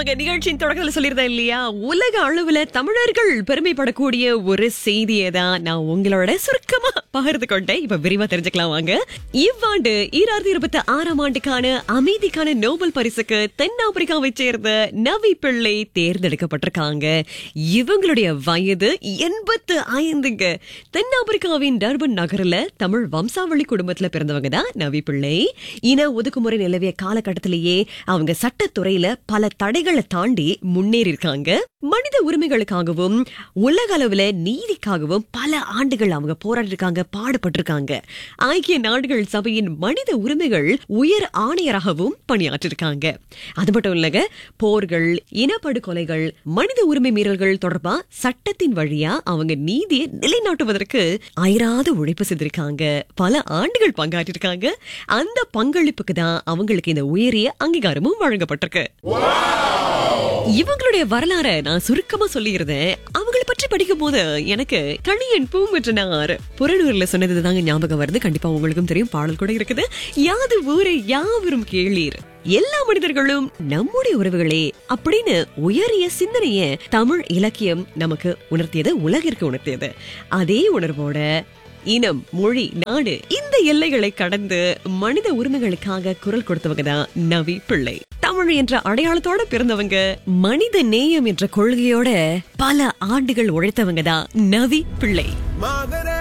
ஆமாங்க நிகழ்ச்சியின் தொடக்கத்தில் சொல்லியிருந்தேன் இல்லையா உலக அளவுல தமிழர்கள் பெருமைப்படக்கூடிய ஒரு செய்தியை தான் நான் உங்களோட சுருக்கமா பகிர்ந்து கொண்டேன் இப்ப விரிவா தெரிஞ்சுக்கலாம் வாங்க இவ்வாண்டு ஈராயிரத்தி இருபத்தி ஆறாம் ஆண்டுக்கான அமைதிக்கான நோபல் பரிசுக்கு தென்னாப்பிரிக்காவை சேர்ந்த நவி பிள்ளை தேர்ந்தெடுக்கப்பட்டிருக்காங்க இவங்களுடைய வயது எண்பத்து ஐந்துங்க தென்னாப்பிரிக்காவின் டர்பன் நகர்ல தமிழ் வம்சாவளி குடும்பத்துல பிறந்தவங்க தான் நவி பிள்ளை இன ஒதுக்குமுறை நிலவிய காலகட்டத்திலேயே அவங்க சட்டத்துறையில பல தடைகளை தாண்டி முன்னேறி இருக்காங்க மனித உரிமைகளுக்காகவும் உலக அளவுல நீதிக்காகவும் பல ஆண்டுகள் அவங்க போராடி இருக்காங்க பாடுபட்டிருக்காங்க ஐக்கிய நாடுகள் சபையின் மனித உரிமைகள் உயர் ஆணையராகவும் பணியாற்றிருக்காங்க அது மட்டும் இல்லங்க போர்கள் இனப்படுகொலைகள் மனித உரிமை மீறல்கள் தொடர்பா சட்டத்தின் வழியா அவங்க நீதியை நிலைநாட்டுவதற்கு அயராத உழைப்பு செய்திருக்காங்க பல ஆண்டுகள் பங்காற்றிருக்காங்க அந்த பங்களிப்புக்கு தான் அவங்களுக்கு இந்த உயரிய அங்கீகாரமும் வழங்கப்பட்டிருக்கு இவங்களுடைய வரலாற நான் சுருக்கமா சொல்லியிருந்தேன் அவங்களை பற்றி படிக்கும் போது எனக்கு கணியன் பூம்பற்றனார் புறநூர்ல சொன்னது தாங்க ஞாபகம் வருது கண்டிப்பா உங்களுக்கும் தெரியும் பாடல் கூட இருக்குது யாது ஊரை யாவரும் கேளீர் எல்லா மனிதர்களும் நம்முடைய உறவுகளே அப்படின்னு உயரிய சிந்தனைய தமிழ் இலக்கியம் நமக்கு உணர்த்தியது உலகிற்கு உணர்த்தியது அதே உணர்வோட இனம் மொழி நாடு இந்த எல்லைகளை கடந்து மனித உரிமைகளுக்காக குரல் கொடுத்தவங்க தான் நவி பிள்ளை தமிழ் என்ற அடையாளத்தோட பிறந்தவங்க மனித நேயம் என்ற கொள்கையோட பல ஆண்டுகள் உழைத்தவங்க தான் நவி பிள்ளை மாதர